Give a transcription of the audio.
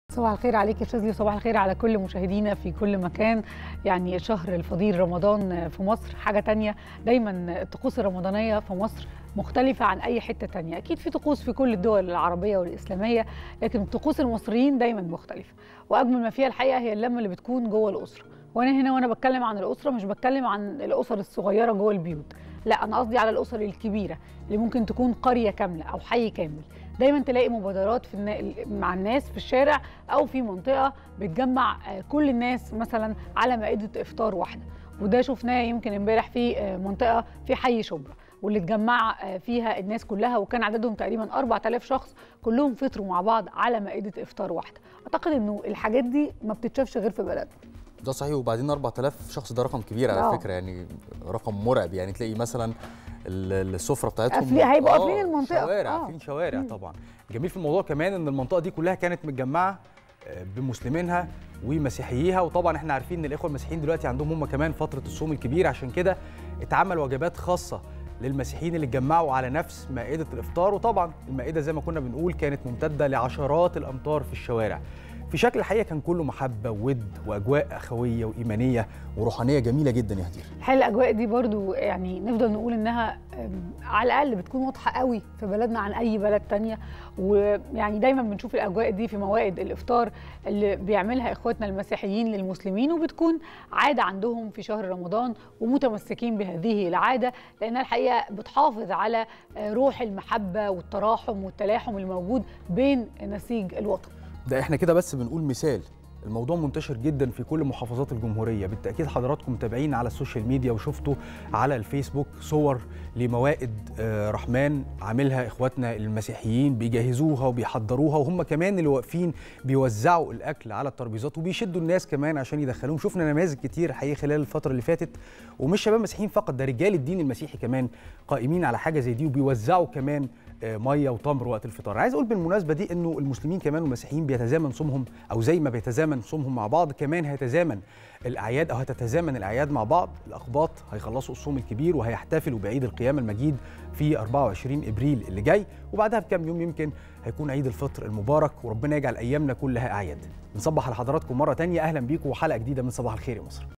صباح الخير عليك يا شاذلي وصباح الخير على كل مشاهدينا في كل مكان يعني شهر الفضيل رمضان في مصر حاجة تانية دايما الطقوس الرمضانية في مصر مختلفة عن أي حتة تانية أكيد في طقوس في كل الدول العربية والإسلامية لكن طقوس المصريين دايما مختلفة وأجمل ما فيها الحقيقة هي اللمة اللي بتكون جوه الأسرة وأنا هنا وأنا بتكلم عن الأسرة مش بتكلم عن الأسر الصغيرة جوه البيوت لا أنا قصدي على الأسر الكبيرة اللي ممكن تكون قرية كاملة أو حي كامل دايما تلاقي مبادرات في النا... مع الناس في الشارع او في منطقه بتجمع كل الناس مثلا على مائده افطار واحده وده شفناه يمكن امبارح في منطقه في حي شبرا واللي اتجمع فيها الناس كلها وكان عددهم تقريبا 4000 شخص كلهم فطروا مع بعض على مائده افطار واحده اعتقد انه الحاجات دي ما بتتشافش غير في بلدنا ده صحيح وبعدين 4000 شخص ده رقم كبير على أوه. فكره يعني رقم مرعب يعني تلاقي مثلا السفره بتاعتهم قافلين هيبقوا قافلين المنطقه شوارع قافلين شوارع طبعا الجميل في الموضوع كمان ان المنطقه دي كلها كانت متجمعه بمسلمينها ومسيحييها وطبعا احنا عارفين ان الاخوه المسيحيين دلوقتي عندهم هم كمان فتره الصوم الكبير عشان كده اتعمل وجبات خاصه للمسيحيين اللي اتجمعوا على نفس مائده الافطار وطبعا المائده زي ما كنا بنقول كانت ممتده لعشرات الامتار في الشوارع في شكل الحقيقه كان كله محبه وود واجواء اخويه وايمانيه وروحانيه جميله جدا يا هدير الحقيقه الاجواء دي برضو يعني نفضل نقول انها على الاقل بتكون واضحه قوي في بلدنا عن اي بلد تانية ويعني دايما بنشوف الاجواء دي في موائد الافطار اللي بيعملها اخواتنا المسيحيين للمسلمين وبتكون عاده عندهم في شهر رمضان ومتمسكين بهذه العاده لانها الحقيقه بتحافظ على روح المحبه والتراحم والتلاحم الموجود بين نسيج الوطن ده احنا كده بس بنقول مثال الموضوع منتشر جدا في كل محافظات الجمهوريه بالتاكيد حضراتكم متابعين على السوشيال ميديا وشفتوا على الفيسبوك صور لموائد رحمن عاملها اخواتنا المسيحيين بيجهزوها وبيحضروها وهم كمان اللي واقفين بيوزعوا الاكل على الترابيزات وبيشدوا الناس كمان عشان يدخلوهم شفنا نماذج كتير حقيقي خلال الفتره اللي فاتت ومش شباب مسيحيين فقط ده رجال الدين المسيحي كمان قائمين على حاجه زي دي وبيوزعوا كمان ميه وتمر وقت الفطار عايز اقول بالمناسبه دي انه المسلمين كمان والمسيحيين بيتزامن صومهم او زي ما بيتزامن صومهم مع بعض كمان هيتزامن الاعياد او هتتزامن الاعياد مع بعض الاقباط هيخلصوا الصوم الكبير وهيحتفلوا بعيد القيامه المجيد في 24 ابريل اللي جاي وبعدها بكام يوم يمكن هيكون عيد الفطر المبارك وربنا يجعل ايامنا كلها اعياد نصبح على حضراتكم مره تانية اهلا بيكم وحلقه جديده من صباح الخير يا مصر